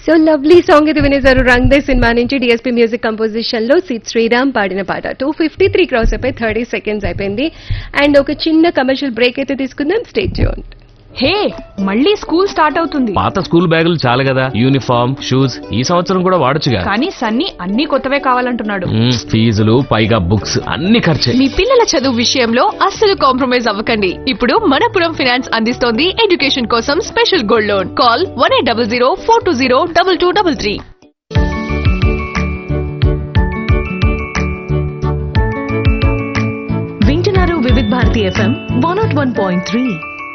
so lovely song ఇది వినేశారు రంగ్ దే సినిమా నుంచి డిఎస్పీ మ్యూజిక్ కంపోజిషన్ లో సిద్ శ్రీరామ్ పాడిన పాట టూ ఫిఫ్టీ త్రీ క్రాస్ అయిపోయి థర్టీ సెకండ్స్ అయిపోయింది అండ్ ఒక చిన్న కమర్షియల్ బ్రేక్ అయితే తీసుకుందాం స్టేట్ చూడండి హే మళ్ళీ స్కూల్ స్టార్ట్ అవుతుంది పాత స్కూల్ బ్యాగులు చాలు కదా యూనిఫామ్ షూస్ ఈ సంవత్సరం కూడా వాడొచ్చుగా కానీ సన్నీ అన్ని కొత్తవే కావాలంటున్నాడు మ్మ్, ఫీజులు పైగా బుక్స్ అన్ని ఖర్చే మీ పిల్లల చదువు విషయంలో అస్సలు కాంప్రమైజ్ అవ్వకండి ఇప్పుడు మనపురం ఫినాన్స్ అందిస్తోంది ఎడ్యుకేషన్ కోసం special gold loan call one eight double zero four two zero double two double three వింటున్నారు Vividh Bharati F M one not one point three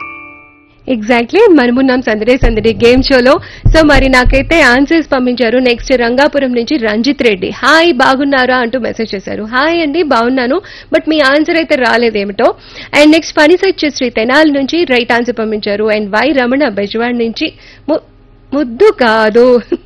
exactly మనమున్నాం సందడే సందడి గేమ్ షోలో సో మరి నాకైతే ఆన్సర్స్ పంపించారు నెక్స్ట్ రంగాపురం నుంచి రంజిత్ రెడ్డి హాయ్ బాగున్నారా అంటూ మెసేజ్ చేశారు హాయ్ అండి బాగున్నాను బట్ మీ ఆన్సర్ అయితే రాలేదేమిటో అండ్ నెక్స్ట్ పని సచ్చి శ్రీ తెనాలి నుంచి రైట్ ఆన్సర్ పంపించారు అండ్ వై రమణ బెజవాడ్ నుంచి ము- ముద్దు కాదు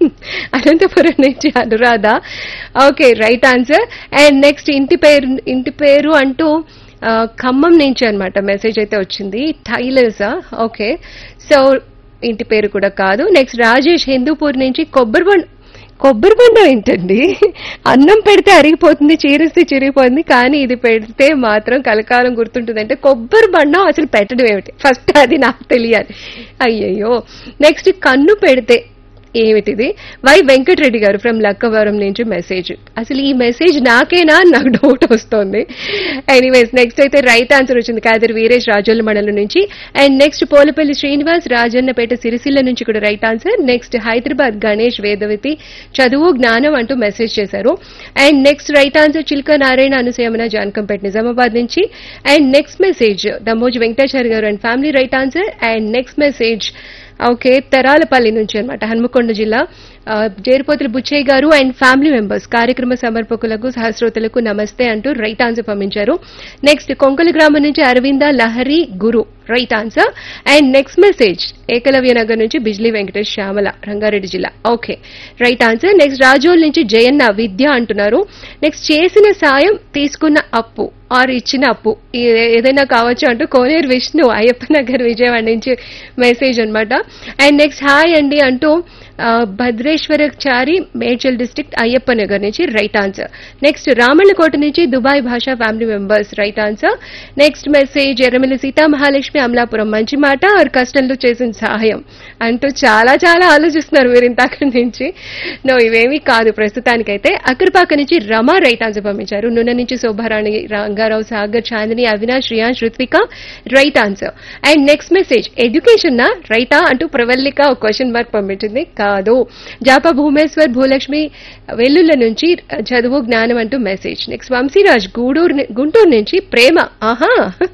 అనంతపురం నుంచి Anuradha okay right answer and next ఇంటి పేరు ఇంటి పేరు అంటూ ఆ, ఖమ్మం నుంచి అన్నమాట మెసేజ్ అయితే వచ్చింది టైలర్సా ఓకే సో ఇంటి పేరు కూడా కాదు నెక్స్ట్ రాజేష్ హిందూపూర్ నుంచి కొబ్బరి బండ కొబ్బరి బండ ఏంటండి అన్నం పెడితే అరిగిపోతుంది చీరిస్తే చిరిగిపోతుంది కానీ ఇది పెడితే మాత్రం కలకాలం గుర్తుంటుంది అంటే కొబ్బరి బండ అసలు పెట్టడం ఏమిటి ఫస్ట్ అది నాకు తెలియాలి అయ్యయ్యో నెక్స్ట్ కన్ను పెడితే ఏమిటిది వై వెంకటరెడ్డి గారు ఫ్రమ్ లక్కవరం నుంచి మెసేజ్ అసలు ఈ మెసేజ్ నాకేనా అని నాకు డౌట్ వస్తుంది ఎనీవేస్ నెక్స్ట్ అయితే రైట్ ఆన్సర్ వచ్చింది కాదర్ వీరేష్ రాజోల మండలం నుంచి అండ్ నెక్స్ట్ పోలపల్లి శ్రీనివాస్ రాజన్నపేట సిరిసిల్ల నుంచి కూడా right answer next Hyderabad Ganesh Vedavathi చదువు జ్ఞానం అంటూ మెసేజ్ చేశారు and next right answer Chilka Narayana అనుసయమన జానకంపేట నిజామాబాద్ నుంచి and next message Damoj Venkatachari గారు and family right answer and next message okay Teralapalli నుంచి అనమాట హన్మకొండ జిల్లా ఆ, జేరుపోతుల బుచ్చయ్య గారు అండ్ ఫ్యామిలీ మెంబర్స్ కార్యక్రమ సమర్పకులకు సహస్రోతులకు నమస్తే అంటూ రైట్ ఆన్సర్ పంపించారు నెక్స్ట్ కొంకల గ్రామం నుంచి Aravinda Lahari Guru right answer and next message Ekalavya Nagar నుంచి బిజ్లీ వెంకటేష్ శ్యామల రంగారెడ్డి జిల్లా okay right answer next Rajol నుంచి జయన్న విద్య అంటున్నారు నెక్స్ట్ చేసిన సాయం తీసుకున్న అప్పు ఆర్ ఇచ్చిన అప్పు ఏ- ఏదైనా కావచ్చు అంటూ కోనేరు విష్ణు అయ్యప్ప నగర్ విజయవాడ నుంచి మెసేజ్ అన్నమాట అండ్ నెక్స్ట్ హాయ్ అండి అంటూ ఆ, భద్రేశ్వరచారి మేడ్చల్ డిస్ట్రిక్ట్ అయ్యప్ప నగర్ నుంచి రైట్ ఆన్సర్ నెక్స్ట్ రామళ్ళకోట నుంచి Dubai Basha family members right answer next message Errammilli Seetha Mahalakshmi Amalapuram మంచి మాట ఆర్ కష్టంలో చేసిన సహాయం అంటూ చాలా చాలా ఆలోచిస్తున్నారు మీరు ఇంతక నుంచి నో ఇవేమీ కాదు ప్రస్తుతానికైతే అక్కడిపాక నుంచి రమా రైట్ ఆన్సర్ పంపించారు నున్న నుంచి Shobharani Rangarao Sagar Chandini Avinash Riyans Ruthvika right answer and next message education నా రైటా అంటూ ప్రవల్లిక ఒక క్వశ్చన్ మార్క్ పంపించింది కాదు జాపా భూమేశ్వర్ భూలక్ష్మి వెల్లుల్ల నుంచి చదువు జ్ఞానం అంటూ మెసేజ్ నెక్స్ట్ వంశీరాజ్ గూడూరు ని- గుంటూరు నుంచి ప్రేమ ఆహా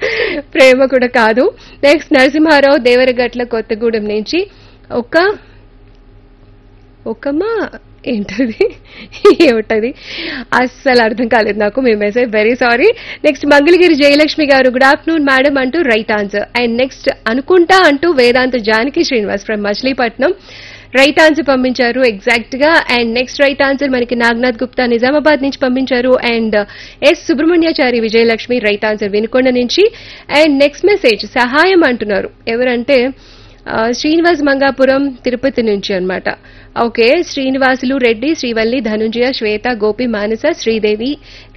ప్రేమ కూడా కాదు నెక్స్ట్ నరసింహారావు దేవరగట్ల కొత్తగూడెం నుంచి ఒక ఒకమా ఏంటది ఏమిటది అస్సలు అర్థం కాలేదు నాకు మీ message very sorry next Mangalagiri Jayalakshmi గారు గుడ్ ఆఫ్టర్నూన్ మేడం అంటూ రైట్ ఆన్సర్ అండ్ నెక్స్ట్ అనుకుంటా అంటూ Vedantha Janaki Srinivas from Machilipatnam right answer పంపించారు ఎగ్జాక్ట్ గా అండ్ నెక్స్ట్ రైట్ ఆన్సర్ మనకి నాగనాథ్ గుప్తా నిజామాబాద్ నుంచి పంపించారు and S Subrahmanyachari Vijayalakshmi right answer Vinukonda నుంచి అండ్ నెక్స్ట్ మెసేజ్ సహాయం అంటున్నారు ఎవరంటే ఆ, శ్రీనివాస్ మంగాపురం తిరుపతి నుంచి అన్నమాట ఓకే శ్రీనివాసులు రెడ్డి శ్రీవల్లి ధనుంజయ శ్వేత గోపి మానస శ్రీదేవి